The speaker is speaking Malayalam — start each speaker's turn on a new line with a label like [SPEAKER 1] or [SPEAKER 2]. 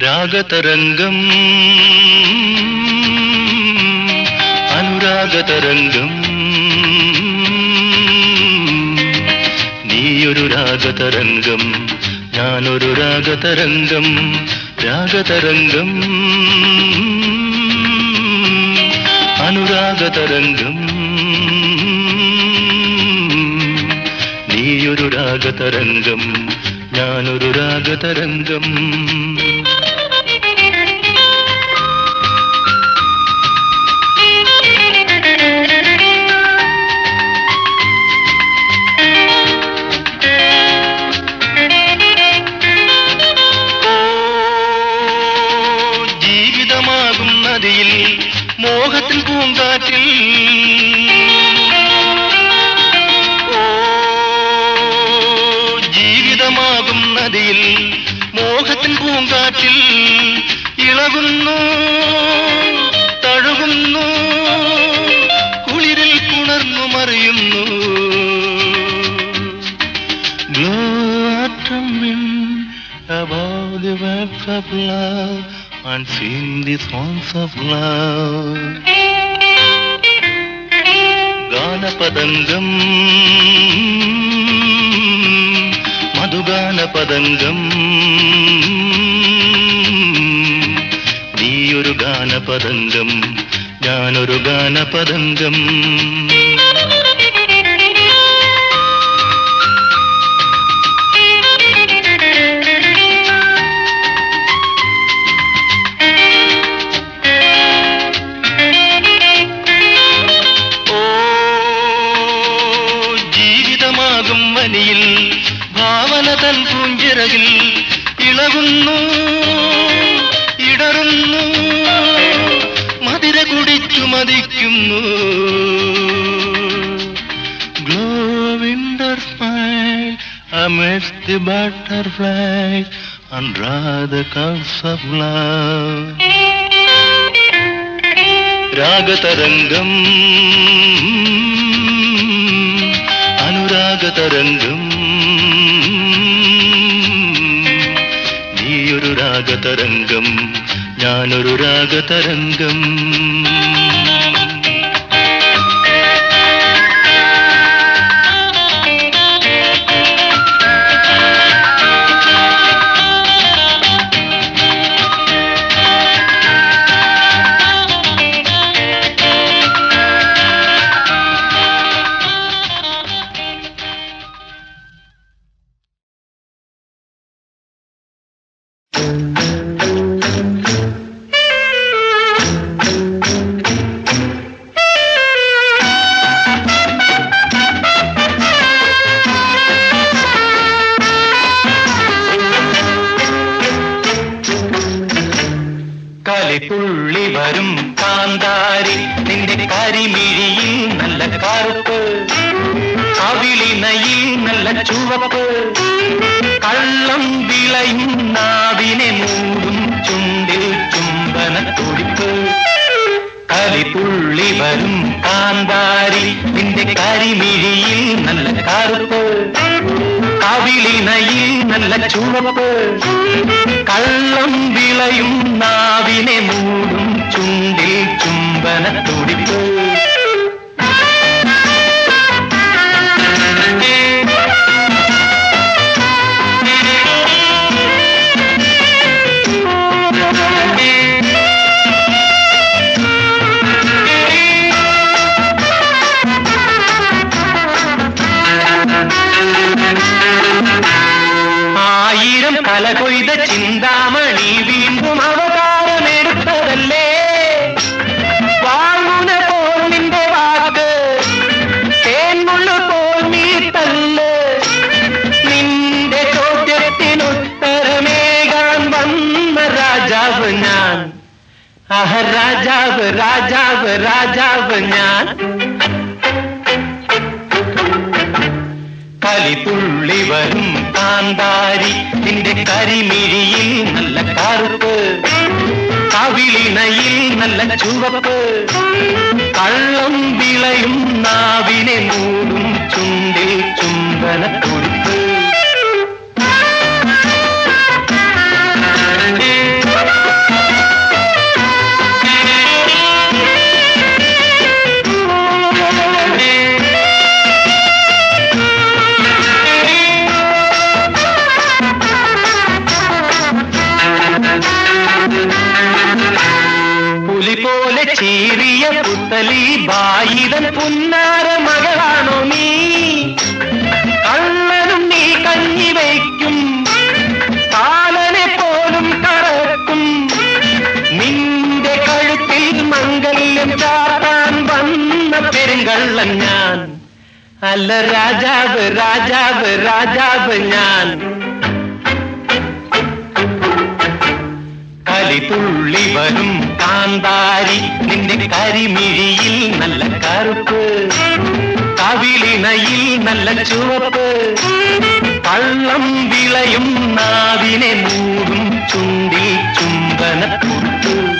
[SPEAKER 1] രാഗതരംഗം അനുരാഗതരംഗം നീയൊരു രാഗതരംഗം ഞാനൊരു രാഗതരംഗം രാഗതരംഗം അനുരാഗതരംഗം നീയൊരു രാഗതരംഗം ഞാനൊരു രാഗതരംഗം ജീവിതമാകും നദിയിൽ മോഹത്തിൻ പൂങ്കാറ്റിൽ ഓ, ജീവിതമാകും നദിയിൽ മോഹത്തിൻ പൂങ്കാറ്റിൽ ഇളകുന്നു തഴുകുന്നു കുളിരിൽ പുണർന്നു മറിയുന്നു Glow atomin above the waves of love and sing the songs of love. ഗാനപതംഗം മധുഗാനപതംഗം നീയൊരു ഗാനപതംഗം ഞാനൊരു ഗാനപതംഗം ഓ ജീവിതമാകും വനിയിൽ ഭാവന തൻ പൂഞ്ചിറകിൽ ഇളകുന്നു ഇടറുന്നു മതിര കുടിച്ചു മതിക്കുന്നു glow winter smile amidst the butterflies and the curves of love രാഗതരംഗം അനുരാഗതരംഗം നീയൊരു രാഗതരംഗം ഞാനൊരു രാഗതരംഗം
[SPEAKER 2] കലിതുള്ളി വരും കാന്താരി നിന്റെ കരിമിഴിയിൽ നല്ല കറുപ്പ് അവിളിനയിൽ നല്ല ചുവപ്പ് കള്ളം വിളയും നാവിനെ മൂടും ചുണ്ടിൽ ചുംബന തുടിപ്പ് കലിതുള്ളി വരും കാന്താരി നിന്റെ കരിമിഴിയിൽ നല്ല കറുപ്പ് കവിളിനയിൽ നല്ല ചുവപ്പ് കള്ളം വിളയും നാവിനെ മൂടും ചുണ്ടിൽ ചുംബന തുടിപ്പ് ആയിരം കല കൊയ്ത ചിന്താമണി വീണ്ടും അവതാരമെടുത്തതല്ലേ വാങ്ങുന പോൽ നിന്റെ വാക്ക് തേൻമുള്ളു പോൽ നീ തല്ല് നിന്റെ ചോദ്യത്തിനുത്തരമേകാൻ വന്ന രാജാവ് ഞാൻ ആഹ രാജാവ് രാജാവ് രാജാവ് ഞാൻ കലിതുള്ളി വരും കാന്താരി നിന്റെ കരിമിഴിയിൽ നല്ല കറുപ്പ് കവിളിനയിൽ നല്ല ചുവപ്പ് കള്ളം വിളയും നാവിനെ മൂടും ചുണ്ടിൽ ചുംബന തുടിപ്പ് അല്ല രാജാവ് രാജാവ് രാജാവ് ഞാൻ കലിതുള്ളി വരും കാന്താരി നിന്റെ കരിമിഴിയിൽ നല്ല കറുപ്പ് കവിളിണയിൽ നല്ല ചുവപ്പ് കള്ളം വിളയും നാവിനെ മൂടും ചുണ്ടിൽ ചുംബന